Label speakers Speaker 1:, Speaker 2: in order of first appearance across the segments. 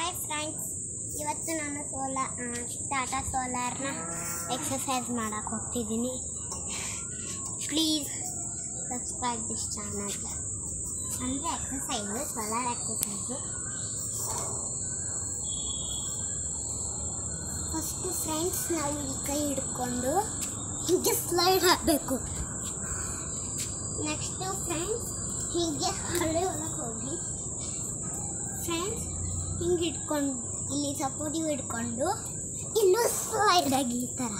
Speaker 1: Hi friends ಇವತ್ತು ನಾನು ಸೋಲಾ Tata ಸೋಲಾರ್ನ exercise ಮಾಡಕ್ಕೆ ಹೋಗ್ತಿದ್ದೀನಿ ಪ್ಲೀಸ್ ಸಬ್ಸ್ಕ್ರೈಬ್ ದಿಸ್ ಚಾನಲ್ ಅಂದರೆ exercise solar exercise first friends ನಾವು ಈ ಕೈ ಹಿಡ್ಕೊಂಡು ಹೀಗೆ ಸ್ಲೈಡ್ ಹಾಕಬೇಕು ನೆಕ್ಸ್ಟು ಫ್ರೆಂಡ್ಸ್ ಹೀಗೆ ಹಳೆ ಒಳಗೆ ಹೋಗಿ ಫ್ರೆಂಡ್ಸ್ ಹಿಂಗೆ ಇಟ್ಕೊಂಡು ಇಲ್ಲಿ ಸಪೋರ್ಟಿವ್ ಇಟ್ಕೊಂಡು ಇಲ್ಲೂ ಸ್ಲೈಡ್ ಆಗಿ ಈ ಥರ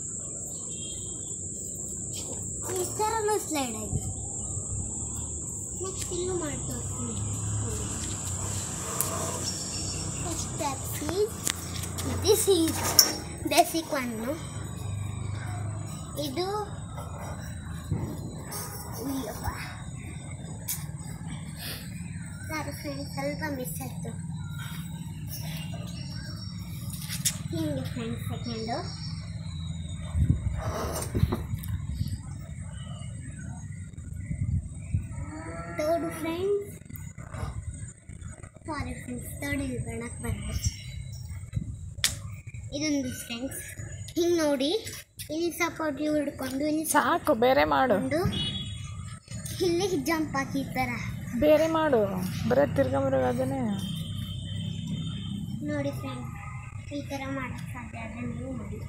Speaker 1: ಈ ಥರನೂ ಸ್ಲೈಡ್ ಆಗಿ ನೆಕ್ಸ್ಟ್ ಇಲ್ಲೂ ಮಾಡ್ತೋರ್ತೀನಿ ಸ್ಟೆಪ್ಸ್ ದಿಸ್ ಈಸ್ ಬೇಸಿಕ್ ಒನ್ನು ಇದು ಅಯ್ಯಪ್ಪ ಸಾರಿ ಫ್ರೆಂಡ್ಸ್ ಸ್ವಲ್ಪ ಮಿಸ್ ಆಯಿತು ಹಿಂಗೆ friends second third friends sorry friends third ಇಲ್ಲಿ ಬಣ್ಣಕ್ಕೆ ಬರ್ತದೆ ಇದೊಂದು ಫ್ರೆಂಡ್ಸ್ ಹಿಂಗೆ ನೋಡಿ ಇಲ್ಲಿ ಸಪೋರ್ಟಿವ್ ಹಿಡ್ಕೊಂಡು ಇಲ್ಲಿ
Speaker 2: ಸಾಕು ಬೇರೆ ಮಾಡು
Speaker 1: ಒಂದು ಇಲ್ಲಿ ಜಂಪ್ ಹಾಕಿ ಈ ಥರ
Speaker 2: ಬೇರೆ ಮಾಡು ಬರೀ ತಿರ್ಗಂಬರ್ಗ ಅದನ್ನೇ
Speaker 1: ನೋಡಿ ಫ್ರೆಂಡ್ ಈ ಥರ ಮಾಡಕ್ಕೆ ಸಾಧ್ಯ ಆದರೆ ನೀವು ಮಾಡಿ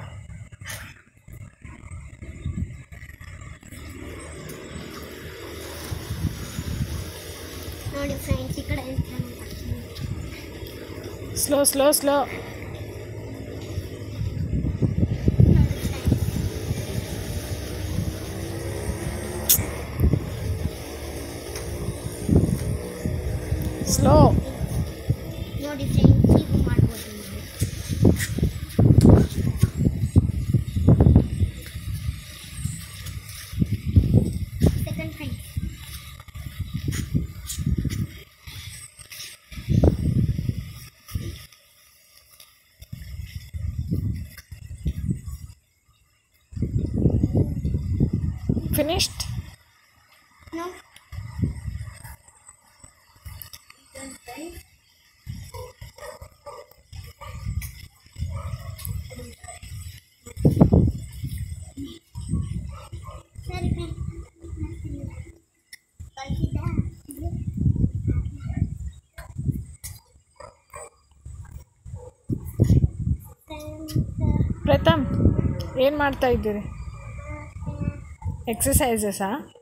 Speaker 1: ನೋಡಿ ಫ್ರೆಂಡ್ಸ್ ಈ ಕಡೆ ಈ ಥರ ಮಾಡ್ತೀನಿ.
Speaker 2: ಸ್ಲೋ ಸ್ಲೋ ಸ್ಲೋ
Speaker 1: ನೋಡಿ ಫ್ರೆಂಡ್ಸ್
Speaker 2: ಸ್ಲೋ
Speaker 1: ನೋಡಿ ಫ್ರೆಂಡ್ಸ್ ಹೀಗೂ ಮಾಡ್ಬೋದು ನೀವು second friends
Speaker 2: finished
Speaker 1: No. Then friends. ಸರಿ ಫ್ರೆಂಡ್ ಕಳಿಸಿದ್ದ
Speaker 2: ಪ್ರಥಮ್ ಏನು ಮಾಡ್ತಾ ಇದ್ದೀರಿ ಎಕ್ಸಸೈಸಸ್ಸಾ